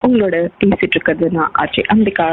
உங்களோட பேசிட்டு இருக்கிறது நான் ஆச்சு அம்பிகா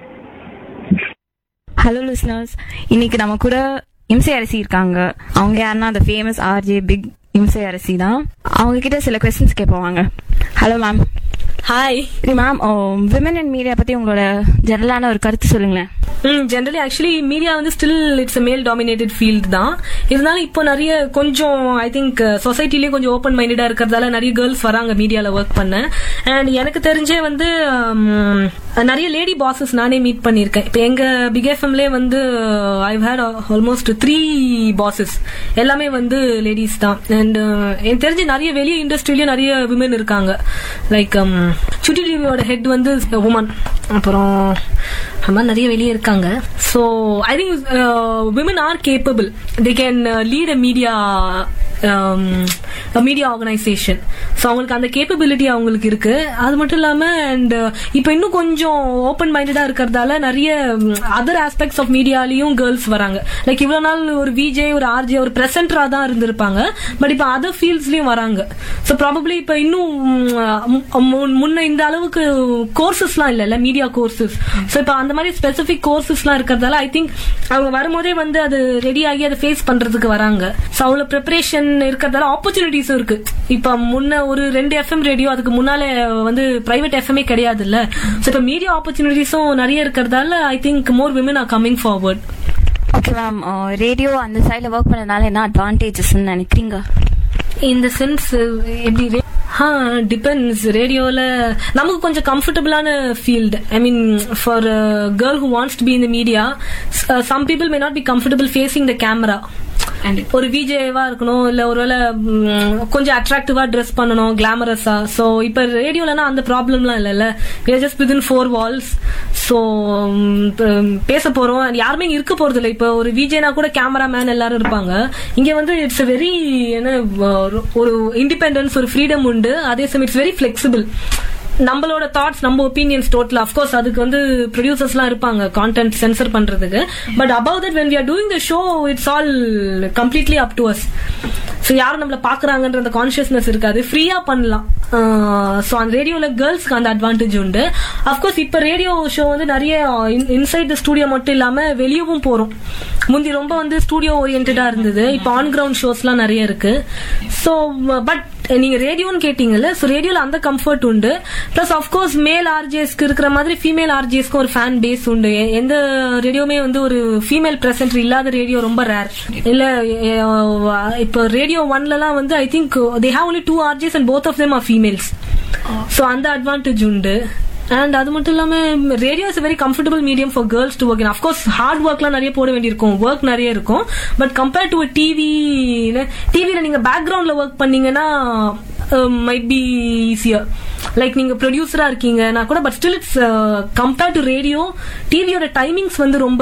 ஹலோ லிஸ்னர்ஸ் இன்னைக்கு நம்ம கூட இம்சை அரசி இருக்காங்க அவங்க யாருன்னா அந்த ஃபேமஸ் ஆர்ஜே பிக் இம்சை அரசி தான் அவங்க கிட்ட சில கொஸ்டின்ஸ் கேட்போம் hello ma'am hi ma'am women and media பத்தி உங்களோட ஜெனரலான ஒரு கருத்து சொல்லுங்களேன் ம் ஜென்ரலி ஆக்சுவலி மீடியா வந்து still it's male dominated field தான் இருந்தாலும் இப்போ நிறைய கொஞ்சம் ஐ திங்க் சொசைட்டிலேயே கொஞ்சம் ஓப்பன் மைண்டடா இருக்கிறதால நிறைய கேர்ள்ஸ் வராங்க மீடியால ஒர்க் பண்ண அண்ட் எனக்கு தெரிஞ்சே வந்து um, நிறைய லேடி பாசஸ் நானே மீட் பண்ணியிருக்கேன் இப்போ எங்க பிக் எஃப்எம்லேயே வந்து I had almost three bosses எல்லாமே வந்து லேடிஸ் தான் அண்ட் எனக்கு தெரிஞ்சு நிறைய வெளிய இண்டஸ்ட்ரியிலயும் நிறைய விமன் இருக்காங்க லைக் சுட்டி டிவியோட ஹெட் வந்து உமன் அப்புறம் அந்த மாதிரி நிறைய வெளியே இருக்காங்க so I think women are capable they can lead a media media organisation so அவங்களுக்கு அந்த கேப்பபிலிட்டி அவங்களுக்கு இருக்கு அது மட்டும் இல்லாம அண்ட் இப்போ இன்னும் கொஞ்சம் ஓப்பன் மைண்டடா இருக்கிறதால நிறைய அதர் ஆஸ்பெக்ட்ஸ் ஆஃப் மீடியாலையும் கேர்ள்ஸ் வராங்க லைக் இவ்வளவு நாள் ஒரு விஜே ஒரு ஆர்ஜே ஒரு பிரசன்டரா தான் இருந்திருப்பாங்க பட் இப்போ அதர் ஃபீல்ட்ஸ்லயும் வராங்க ஸோ ப்ராபப்ளி இப்போ இன்னும் ம், முன்- முன்ன இந்த அளவுக்கு கோர்சஸ்லாம் இல்லைல்ல மீடியா கோர்சஸ் ஸோ இப்போ அந்த மாதிரி ஸ்பெசிபிக் கோர்சஸ்லாம் இருக்கிறதால ஐ திங்க் அவங்க வரும்போதே வந்து அது ரெடி ஆகி அதை ஃபேஸ் பண்றதுக்கு வராங்க ஸோ அவ்வளோ ப்ரிப்பரேஷன் இருக்கிறதால ஆப்பர்ச்சுனிட்டிஸும் இருக்கு இப்போ முன்ன ஒரு ரெண்டு எஃப்எம் ரேடியோ அதுக்கு முன்னாலே வந்து பிரைவேட் எஃப்எம்ஏ கிடையாது இல்ல ஸோ இப்போ மீடியா ஆப்பர்ச்சுனிட்டிஸும் நிறைய இருக்கிறதால I think more women are coming forward okay ma'am radio அந்த சைடில் ஒர்க் பண்ணதுனால என்ன அட்வான்டேஜஸ்ன்னு நினைக்கிறீங்க இந்த சென்ஸ் எப்படி ஆ டிபெண்ட்ஸ் ரேடியோல நமக்கு கொஞ்சம் கம்ஃபர்டபுளான field I mean for girl who wants to be in the media some people may not be comfortable facing the camera ஒரு விஜேவா இருக்கணும் இல்ல ஒருவேளை ம், கொஞ்சம் அட்ராக்டிவா ட்ரெஸ் பண்ணணும் கிளாமரஸா சோ இப்ப ரேடியோலனா அந்த ப்ராப்ளம்லாம் இல்லைல்ல just with in four walls so பேச போறோம் and யாருமே இங்க இருக்க போறது இல்லை இப்போ ஒரு விஜேனா கூட கேமராமேன் எல்லாரும் இருப்பாங்க இங்க வந்து இட்ஸ் வெரி என்ன ஒரு- ஒரு இண்டிபெண்டன்ஸ் ஒரு ஃப்ரீடம் உண்டு அதே சமயம் இட்ஸ் வெரி ஃபிளெக்சிபிள் நம்மளோட தாட்ஸ் நம்ம ஒப்பீனியன்ஸ் டோட்டல் அஃப்கோர்ஸ் அதுக்கு வந்து ப்ரொடியூசர்ஸ்லாம் இருப்பாங்க கான்டென்ட் சென்சர் பண்றதுக்கு but above that when we are doing the show it's all completely up to us so யாரும் நம்மள பாக்குறாங்கன்ற அந்த கான்சியஸ்னஸ் இருக்காது ஃப்ரீயா பண்ணலாம் ஸோ அந்த ரேடியோல கேர்ள்ஸ்க்கு அந்த அட்வான்டேஜ் உண்டு அஃப்கோர்ஸ் இப்போ ரேடியோ ஷோ வந்து நிறைய இன்சைட் த ஸ்டூடியோ மட்டும் இல்லாம வெளியவும் போறோம் முந்தி ரொம்ப வந்து ஸ்டூடியோ ஓரியன்டா இருந்தது இப்போ ஆன் கிரவுண்ட் ஷோஸ்லாம் நிறைய இருக்கு ஸோ பட் நீங்க ரேடியோன்னு கேட்டீங்கல்ல ஸோ ரேடியோல அந்த கம்ஃபர்ட் உண்டு பிளஸ் அஃப்கோர்ஸ் மேல் ஆர்ஜேஸ்க்கு இருக்கிற மாதிரி ஃபீமேல் ஆர்ஜேஸ்க்கு ஒரு ஃபேன் பேஸ் உண்டு எ- எந்த ரேடியோமே வந்து ஒரு ஃபீமேல் பிரசன்ட் இல்லாத ரேடியோ ரொம்ப ரேர் இல்ல எ- அஹ் இப்போ ரேடியோ ஒன்லலாம் வந்து I think they have only two RJs and both of them are females so அந்த அட்வான்டேஜ் உண்டு அண்ட் அது மட்டும் இல்லாம radio is very comfortable medium for girls to work in of course hard ஒர்க்லாம் நிறைய போட வேண்டியிருக்கும் ஒர்க் நிறைய இருக்கும் பட் கம்பேர்ட் டு டிவி டிவியில நீங்க பேக்ரவுண்ட்ல ஒர்க் பண்ணீங்கன்னா மைட் பி ஈஸியர் லைக் நீங்க ப்ரொடியூசரா இருக்கீங்கன்னா கூட but still it's compared to radio டிவியோட டைமிங்ஸ் வந்து ரொம்ப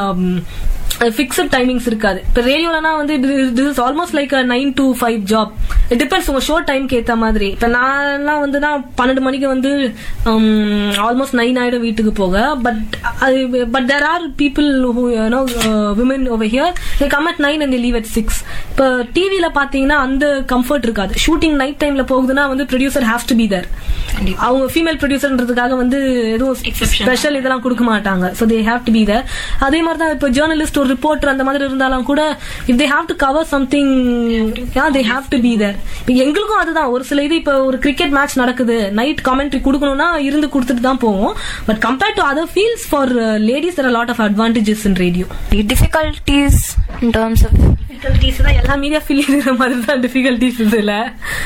ஃபிக்ஸட் டைமிங்ஸ் இருக்காது இப்போ ரேடியோலனா வந்து this is almost like nine to five job it depends உங்க ஷோ டைம்க்கு ஏத்த மாதிரி இப்போ நான்லாம் வந்து நான் பன்னெண்டு மணிக்கு வந்து ஆல்மோஸ்ட் நைன் ஆயிடும் வீட்டுக்கு போக but but there are people no women over here they come at nine and leave at six இப்போ டிவியில பாத்தீங்கன்னா அந்த கம்ஃபர்ட் இருக்காது ஷூட்டிங் நைட் டைம்ல போகுதுன்னா வந்து producer has to be there அவங்க ஃபீமேல் ப்ரொடியூசர்ன்றதுக்காக வந்து எதுவும் ஸ்பெஷல் இதெல்லாம் கொடுக்க மாட்டாங்க so they have to be there அதே மாதிரி தான் இப்போ ஜேர்னலிஸ்ட் ஒரு ரிப்போர்ட்டர் அந்த மாதிரி இருந்தாலும் கூட if they have to cover something they have to be there இப்போ எங்களுக்கும் அதுதான் ஒரு சில இது இப்போ ஒரு கிரிக்கெட் மேட்ச் நடக்குது நைட் காமெண்ட்ரி கொடுக்கணும்னா இருந்து கொடுத்துட்டு தான் போவோம் but compared to other fields for ladies there lot of advantages in radio difficulties in terms of difficulties தான் எல்லா மீடியா ஃபீல்ட் இருக்கிற மாதிரி தான் டிஃபிகல்டிஸ் இதுல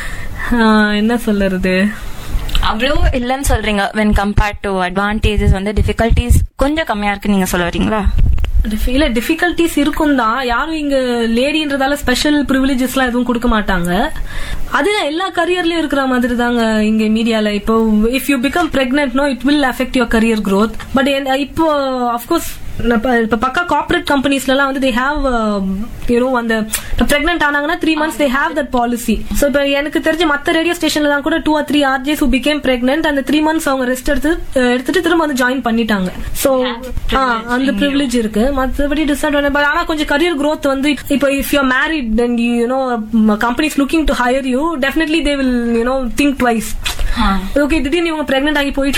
ஆஹ் என்ன சொல்றது அவ்வளோ இல்லைன்னு சொல்றீங்க வென் கம்பேர்ட் டு அட்வான்டேஜஸ் வந்து டிஃபிகல்டிஸ் கொஞ்சம் கம்மியா இருக்கு நீங்க சொல்ல வரீங்களா இல்ல டிஃபிகல்டிஸ் இருக்கும் தான் யாரும் இங்க லேடின்றதால ஸ்பெஷல் ப்ரிவிலேஜஸ் எல்லாம் எதுவும் கொடுக்க மாட்டாங்க அதுதான் எல்லா கரியர்லயும் இருக்கிற மாதிரி தாங்க இங்க மீடியால இப்போ if you become pregnant no it will affect your career growth but இப்போ அஃப்கோர்ஸ் இப்ப பக்கா கார்பரேட் கம்பெனிஸ்ல எல்லாம் வந்து தே ஹாவ் யூனோ அந்த பிரெக்னென்ட் ஆனாங்கன்னா three months they have that policy so இப்ப எனக்கு தெரிஞ்ச மத்த ரேடியோ ஸ்டேஷன்ல தான் கூட two or three RJs who became pregnant அந்த த்ரீ மந்த்ஸ் அவங்க ரெஸ்ட் எடுத்து எடுத்துட்டு திரும்ப வந்து ஜாயின் பண்ணிட்டாங்க சோ அந்த ப்ரிவிலேஜ் இருக்கு மத்தபடி டிஸ்அட்வான்டேஜ் பட் ஆனா கொஞ்சம் கரியர் growth வந்து இப்போ if you married and you you know companies looking to hire you definitely they will you know think twice okay திடீர்னு இவங்க பிரெக்னென்ட் ஆகி போயிட்டு